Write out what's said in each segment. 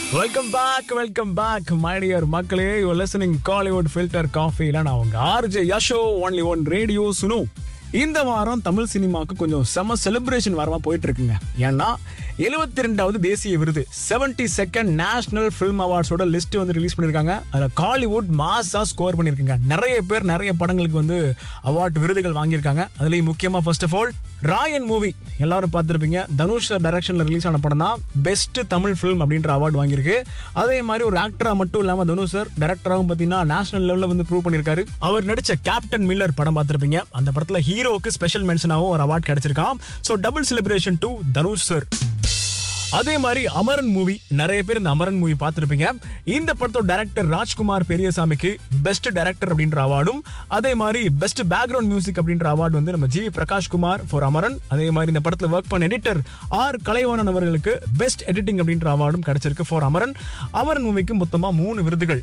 welcome back welcome back my dear மக்களே you listening Kollywood filter காஃபில நான் உங்க RJ Yasho only one radio சுனு இந்த வாரம் தமிழ் சினிமாவுக்கு கொஞ்சம் செம செலிப்ரேஷன் வாரமா போயிட்டு இருக்குங்க ஏன்னா எழுபத்தி ரெண்டாவது தேசிய விருது செவன்டி செகண்ட் நேஷனல் ஃபிலிம் அவார்ட்ஸோட லிஸ்ட் வந்து ரிலீஸ் பண்ணியிருக்காங்க அதில் காலிவுட் மாஸா ஸ்கோர் பண்ணியிருக்காங்க நிறைய பேர் நிறைய படங்களுக்கு வந்து அவார்ட் விருதுகள் வாங்கியிருக்காங்க அதுலேயும் முக்கியமாக first of all Raayan movie எல்லாரும் பார்த்துருப்பீங்க தனுஷ் டைரக்ஷனில் ரிலீஸ் ஆன படம் தான் பெஸ்ட் தமிழ் ஃபிலிம் அப்படின்ற அவார்டு வாங்கியிருக்கு அதே மாதிரி ஒரு ஆக்டரா மட்டும் இல்லாமல் தனுஷ் சார் டேரக்டராகவும் பார்த்தீங்கன்னா நேஷனல் லெவலில் வந்து ப்ரூவ் பண்ணியிருக்காரு அவர் நடிச்ச கேப்டன் மில்லர் படம் பார்த்துருப்பீங்க அந்த படத்தில் ஹீரோவுக்கு ஸ்பெஷல் மென்ஷனாகவும் ஒரு அவார்ட் கிடைச்சிருக்கான் so double celebration to Dhanush sir அதே மாதிரி அமரன் மூவி நிறைய பேர் இந்த அமரன் மூவி பார்த்துருப்பீங்க இந்த படத்தோட டைரக்டர் ராஜ்குமார் பெரியசாமிக்கு பெஸ்ட் டைரக்டர் அப்படின்ற அவார்டும் அதே மாதிரி பெஸ்ட் பேக்ரவுண்ட் மியூசிக் அப்படின்ற அவார்டு வந்து நம்ம ஜி பிரகாஷ் குமார் ஃபார் அமரன் அதே மாதிரி இந்த படத்தில் ஒர்க் பண்ண எடிட்டர் ஆர் கலைவாணன் அவர்களுக்கு பெஸ்ட் எடிட்டிங் அப்படின்ற அவார்டும் கிடைச்சிருக்கு ஃபார் அமரன் அமரன் மூவிக்கு மொத்தமா மூணு விருதுகள்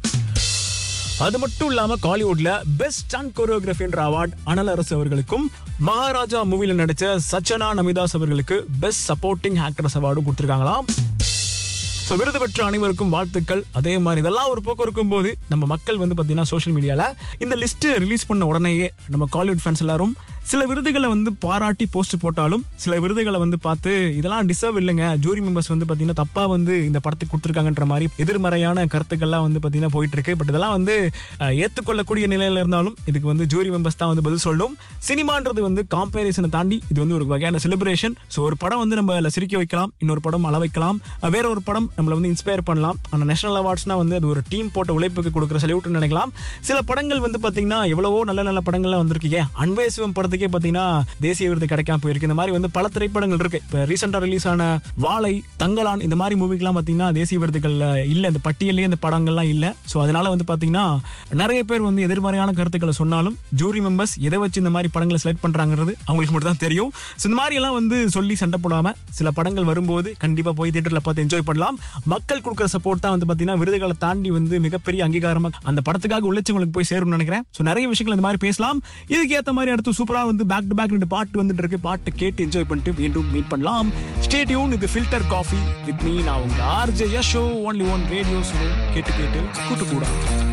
அது மட்டும் இல்லாம காலிவுட்ல பெஸ்ட் ஸ்டன் கோரியோகிராஃபின்ற அவார்ட் அனல் அரசு அவர்களுக்கும் மகாராஜா மூவில நடிச்ச சச்சனா நமிதாஸ் அவர்களுக்கு பெஸ்ட் சப்போர்ட்டிங் ஆக்ட்ரஸ் அவார்டும் கொடுத்திருக்காங்களாம் ஸோ விருது பெற்ற அனைவருக்கும் வாழ்த்துக்கள் அதே மாதிரி இதெல்லாம் ஒரு போக்கு இருக்கும்போது நம்ம மக்கள் வந்து பார்த்தீங்கன்னா சோஷியல் மீடியாவில் இந்த லிஸ்ட்டு ரிலீஸ் பண்ண உடனேயே நம்ம காலிவுட் ஃபேன்ஸ் எல்லாரும் சில விருதுகளை வந்து பாராட்டி போஸ்ட் போட்டாலும் சில விருதுகளை வந்து பார்த்து இதெல்லாம் டிசர்வ் இல்லைங்க ஜூரி மெம்பர்ஸ் வந்து பார்த்தீங்கன்னா தப்பாக வந்து இந்த படத்துக்கு கொடுத்துருக்காங்கன்ற மாதிரி எதிர்மறையான கருத்துக்கள்லாம் வந்து பார்த்தீங்கன்னா போயிட்டு இருக்கு பட் இதெல்லாம் வந்து அஹ், ஏற்றுக்கொள்ளக்கூடிய நிலையில இருந்தாலும் இதுக்கு வந்து ஜூரி மெம்பர்ஸ் தான் வந்து பதில் சொல்லணும் சினிமான்றது வந்து காம்பேரிசனை தாண்டி இது வந்து ஒரு வகையான செலிப்ரேஷன் ஸோ ஒரு படம் வந்து நம்ம அதுல சிரிக்க வைக்கலாம் இன்னொரு படம் அள வைக்கலாம் அஹ், வேற ஒரு படம் நம்மளை வந்து இன்ஸ்பயர் பண்ணலாம் ஆனால் நேஷனல் அவார்ட்ஸ்னா வந்து அது ஒரு டீம் போட்ட உழைப்புக்கு கொடுக்குற செலிவிட்டு நினைக்கலாம் சில படங்கள் வந்து பார்த்தீங்கன்னா எவ்வளவோ நல்ல நல்ல படங்கள்லாம் வந்திருக்கீங்க அன்பே சிவம் படத்துக்கே பார்த்தீங்கன்னா தேசிய விருது கிடைக்காம போயிருக்கு இந்த மாதிரி வந்து பல திரைப்படங்கள் இருக்கு இப்போ ரீசெண்டாக ரிலீஸ் ஆன வாழை தங்கலான் இந்த மாதிரி மூவிக்கெல்லாம் பார்த்தீங்கன்னா தேசிய விருதுகள் இல்லை இந்த பட்டியலே இந்த படங்கள்லாம் இல்லை ஸோ அதனால வந்து பார்த்தீங்கன்னா நிறைய பேர் வந்து எதிர்மறையான கருத்துக்களை சொன்னாலும் ஜூரி மெம்பர்ஸ் எதை வச்சு இந்த மாதிரி படங்களை செலக்ட் பண்றாங்கிறது அவங்களுக்கு மட்டும் தான் தெரியும் ஸோ இந்த மாதிரி எல்லாம் வந்து சொல்லி சண்டை போடாம சில படங்கள் வரும்போது கண்டிப்பா போய் தியேட்டர்ல பார்த்து என்ஜாய் பண்ணலாம் மக்கள் கொடுக்குற சப்போர்ட் தான் வந்து பார்த்தீங்கன்னா விருதுகளை தாண்டி வந்து மிகப்பெரிய அங்கீகாரமா அந்த படத்துக்காக உழைச்சவங்களுக்கு போய் சேரும்னு நினைக்கிறேன் ஸோ நிறைய விஷயங்கள் இந்த மாதிரி பேசலாம் இதுக்கு ஏற்ற மாதிரி அடுத்து சூப்பரா வந்து பேக் டு பேக் ரெண்டு பாட்டு வந்துட்டு இருக்கு பாட்டு கேட்டு என்ஜாய் பண்ணிட்டு மீண்டும் மீட் பண்ணலாம் ஸ்டேடியூன் இது ஃபில்டர் காஃபி வித் மீ நான் உங்க RJ Yasho only one radio கேட்டு கேட்டு கூட்டு கூட